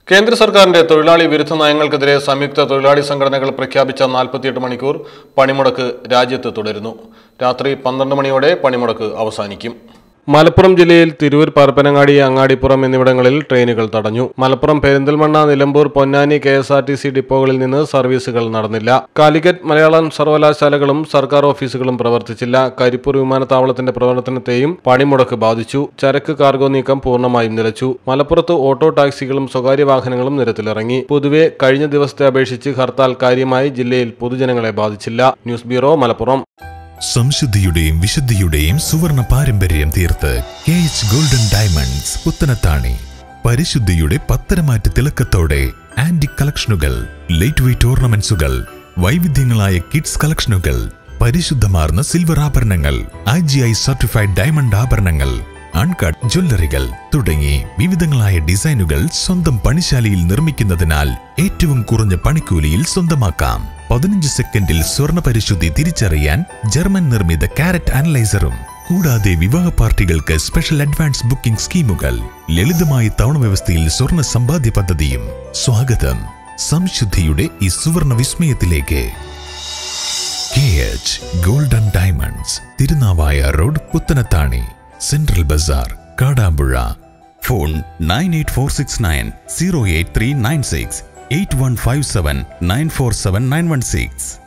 കേന്ദ്ര സർക്കാരിന്റെ തൊഴിലാളി വിരുദ്ധ നയങ്ങൾക്കെതിരെ സംയുക്ത തൊഴിലാളി സംഘടനകൾ പ്രഖ്യാപിച്ച നാൽപ്പത്തിയെട്ട് മണിക്കൂർ പണിമുടക്ക് രാജ്യത്ത് തുടരുന്നു രാത്രി പന്ത്രണ്ട് മണിയോടെ പണിമുടക്ക് അവസാനിക്കും മലപ്പുറം ജില്ലയിൽ തിരൂർ പരപ്പനങ്ങാടി അങ്ങാടിപ്പുറം എന്നിവിടങ്ങളിൽ ട്രെയിനുകൾ തടഞ്ഞു Malappuram Perinthalmanna Nilambur Ponnani K S R T C ഡിപ്പോകളിൽ നിന്ന് സർവീസുകൾ നടന്നില്ല കാലിക്കറ്റ് മലയാളം സർവകലാശാലകളും സർക്കാർ ഓഫീസുകളും പ്രവർത്തിച്ചില്ല കരിപ്പൂർ വിമാനത്താവളത്തിന്റെ പ്രവർത്തനത്തെയും പണിമുടക്ക് ബാധിച്ചു ചരക്ക് കാർഗോ നീക്കം പൂർണ്ണമായും നിലച്ചു മലപ്പുറത്ത് ഓട്ടോ ടാക്സികളും സ്വകാര്യ വാഹനങ്ങളും നിരത്തിലിറങ്ങി പൊതുവെ കഴിഞ്ഞ ദിവസത്തെ അപേക്ഷിച്ച് ഹർത്താൽ കാര്യമായി ജില്ലയിൽ പൊതുജനങ്ങളെ ബാധിച്ചില്ല ന്യൂസ് ബ്യൂറോ മലപ്പുറം സംശുദ്ധിയുടെയും വിശുദ്ധിയുടെയും സുവർണ പാരമ്പര്യം തീർത്ത് K H golden diamonds Puthanathani പരിശുദ്ധിയുടെ പത്തരമാറ്റ് തിളക്കത്തോടെ ആന്റിക് കളക്ഷനുകൾ ലൈറ്റ് വെയ്റ്റ് ഓർണമെന്റ്സുകൾ വൈവിധ്യങ്ങളായ കിഡ്സ് കളക്ഷനുകൾ പരിശുദ്ധമാർന്ന സിൽവർ ആഭരണങ്ങൾ I G I certified diamond ആഭരണങ്ങൾ അൺകട്ട് ജ്വല്ലറികൾ തുടങ്ങി വിവിധങ്ങളായ ഡിസൈനുകൾ സ്വന്തം പണിശാലയിൽ നിർമ്മിക്കുന്നതിനാൽ ഏറ്റവും കുറഞ്ഞ പണിക്കൂലിയിൽ സ്വന്തമാക്കാം പതിനഞ്ച് സെക്കൻഡിൽ സ്വർണ്ണ പരിശുദ്ധി തിരിച്ചറിയാൻ ജർമ്മൻ നിർമ്മിത കാരറ്റ് അനലൈസറും കൂടാതെ വിവാഹ പാർട്ടികൾക്ക് സ്പെഷ്യൽ അഡ്വാൻസ് ബുക്കിംഗ് സ്കീമുകൾ ലളിതമായ തവണ വ്യവസ്ഥയിൽ സ്വർണ്ണ സമ്പാദ്യ പദ്ധതിയും സ്വാഗതം സംശുദ്ധിയുടെ ഈ സുവർണ വിസ്മയത്തിലേക്ക് K H golden diamonds Tirunavaya road Puthanathani central bazaar Kadampuzha phone nine eight four six nine zero eight three nine six eight one five seven nine four seven nine one six